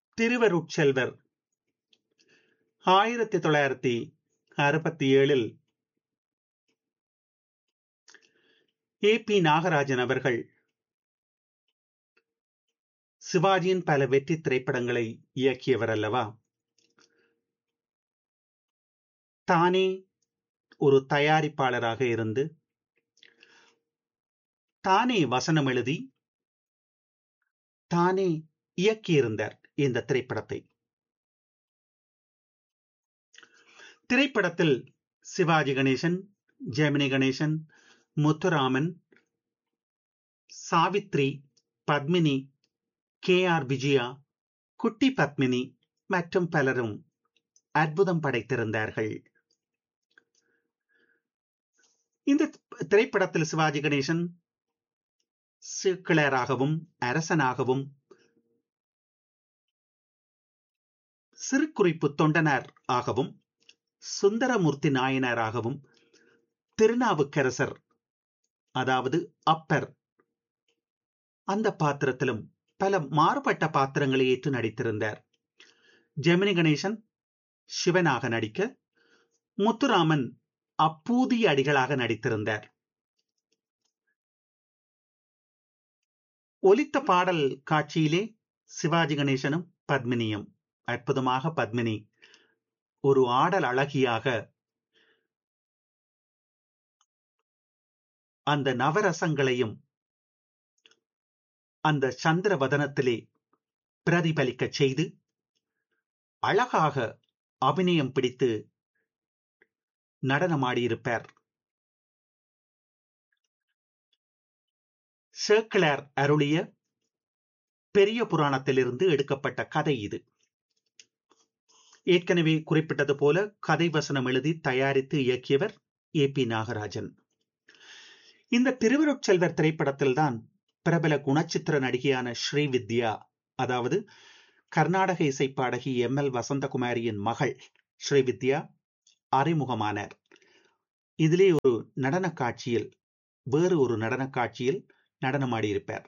திருவருட்செல்வர் ஆயிரத்தி தொள்ளாயிரத்தி அறுபத்தி ஏழில் ஏ பி நாகராஜன் அவர்கள் சிவாஜியின் பல வெற்றி திரைப்படங்களை இயக்கியவர் அல்லவா தானே ஒரு தயாரிப்பாளராக இருந்து தானே வசனம் எழுதி தானே இயக்கியிருந்தார் இந்த திரைப்படத்தை திரைப்படத்தில் சிவாஜி கணேசன் ஜெமினி கணேசன் முத்துராமன் சாவித்ரி பத்மினி கே ஆர் விஜயா குட்டி பத்மினி மற்றும் பலரும் அற்புதம் படைத்திருந்தார்கள் இந்த திரைப்படத்தில் சிவாஜி கணேசன் சிக்கிளராகவும் அரசனாகவும் சிறு குறிப்பு தொண்டனார் ஆகவும் சுந்தரமூர்த்தி நாயனாராகவும் திருநாவுக்கரசர் அதாவது அப்பர் அந்த பாத்திரத்திலும் பல மாறுபட்ட பாத்திரங்களை ஏற்று நடித்திருந்தார் ஜெமினி கணேசன் சிவனாக நடிக்க முத்துராமன் அப்பூதிய அடிகளாக நடித்திருந்தார் ஒலித்த பாடல் காட்சியிலே சிவாஜி கணேசனும் பத்மினியும் அற்புதமாக பத்மினி ஒரு ஆடல் அழகியாக அந்த நவரசங்களையும் அந்த சந்திர வதனத்திலே பிரதிபலிக்க செய்து அழகாக அபிநயம் பிடித்து நடனமாடியிருப்பார் சேக்கிளார் அருளிய பெரிய புராணத்திலிருந்து எடுக்கப்பட்ட கதை இது ஏற்கனவே குறிப்பிட்டது போல கதை வசனம் எழுதி தயாரித்து இயக்கியவர் ஏ பி நாகராஜன் இந்த திருவருட்செல்வர் திரைப்படத்தில்தான் பிரபல குணச்சித்திர நடிகையான ஸ்ரீவித்யா அதாவது கர்நாடக இசை பாடகி எம் எல் வசந்தகுமாரியின் மகள் ஸ்ரீவித்யா அறிமுகமானார் இதிலே ஒரு நடன காட்சியில் வேறு ஒரு நடன காட்சியில் நடனமாடியிருப்பார்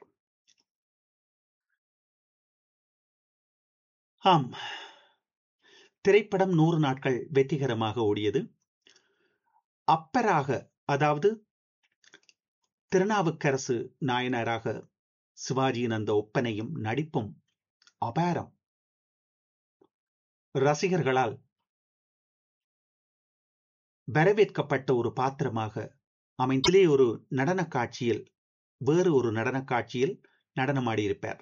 ஆம் திரைப்படம் நூறு நாட்கள் வெற்றிகரமாக ஓடியது அப்பராக அதாவது திருநாவுக்கரசு நாயனராக சிவாஜியின் அந்த ஒப்பனையும் நடிப்பும் அபாரம் ரசிகர்களால் வரவேற்கப்பட்ட ஒரு பாத்திரமாக அமைந்திலே ஒரு நடன காட்சியில் வேறு ஒரு நடன காட்சியில் நடனமாடியிருப்பார்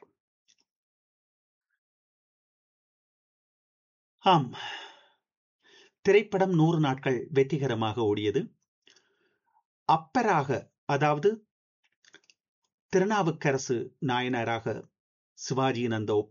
ஆம் திரைப்படம் நூறு நாட்கள் வெற்றிகரமாக ஓடியது அப்பராக அதாவது திருநாவுக்கரசு நாயனராக சிவாஜியின் அந்த